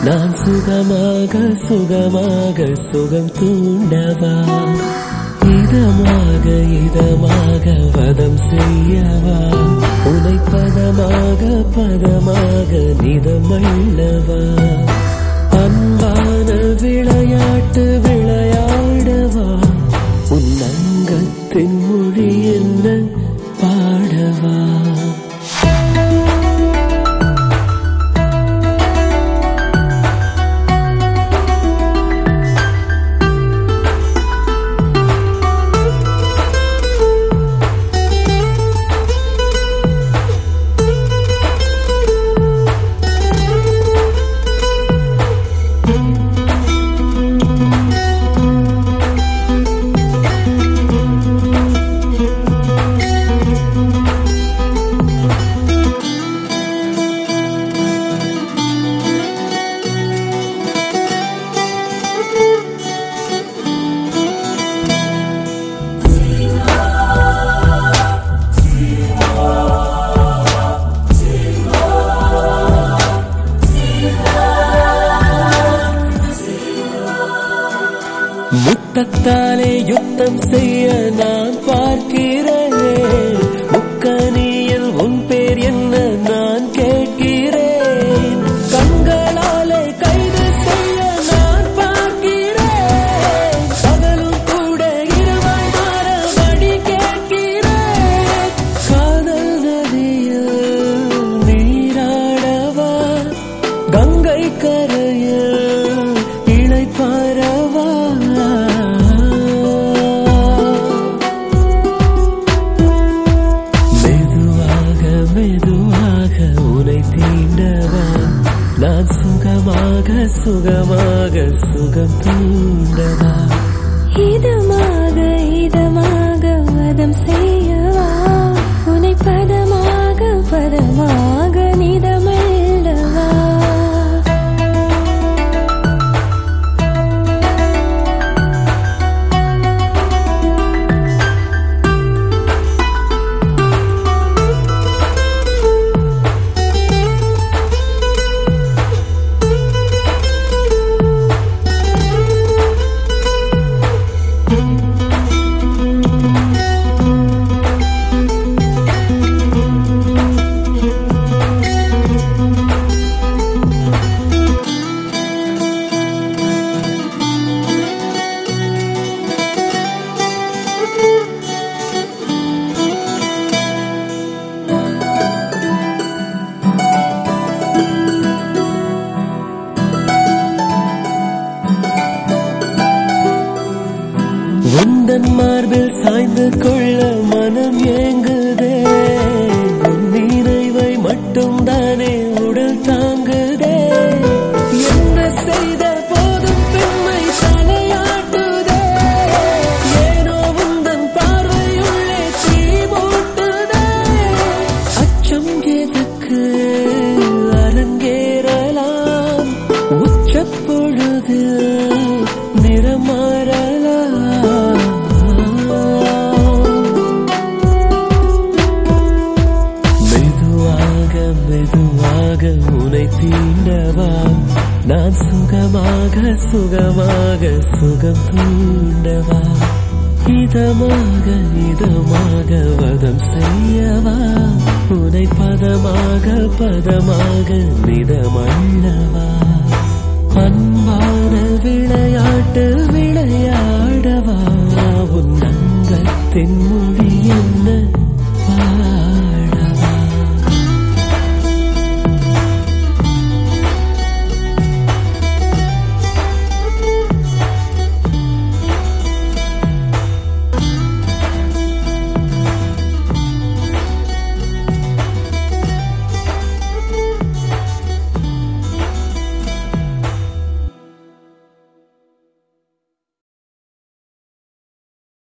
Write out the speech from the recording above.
நான் சுகமாக சுகமாக சுகம் தூண்டவா இதமாக இதமாக வதம் செய்யவா உனை பதமாக பதமாக நிதமல்லவா அன்பான விளையாட்டு விளையாடவா உன் அங்கத்தின் மொழி என்ன பாடவா முத்தத்தாலே யுத்தம் செய்ய நான் பார்க்கிறேன் முக்கனியில் உன் பேர் என்ன நான் கேட்கிறேன் கண்களாலே கைது செய்ய நான் பார்க்கிறேன் பகலும் கூட இரவாய் மாற வழி கேட்கிறேன் காதல் நதியில் நீராடவா கங்கை கரையில் இளைப்பாரவா மெதுவாக மெதுவாக உனை தீண்டவா நான் சுகமாக சுகமாக சுகம் தூண்டவா இதமாக இதமாக வதம் செய்யவா உனை பதமாக பதமாக நிதமல்லவா உந்தன் மார்பில் சாய்ந்து கொள்ள மனம் ஏங்குதே உன் நினைவை மட்டும் தானே உடல் தாங்குதே என்ன செய்த போதும் பெண்மை தலையாட்டுதே ஏனோ உந்தன் பார்வையுள்ளே தீ மூட்டுதே அச்சம் எதுக்கு அரங்கேறலாம் உச்சப்பொழுது நிறமாறலாம் மெதுவாக மெதுவாக உனை தீண்டவா நான் சுகமாக சுகமாக சுகம் தூண்டவா இதமாக இதமாக வதம் செய்யவா உனை பதமாக பதமாக நிதமல்லவா அன்பான விளையாட்டு விளையாடவா உன் அங்கத்தின் மொழி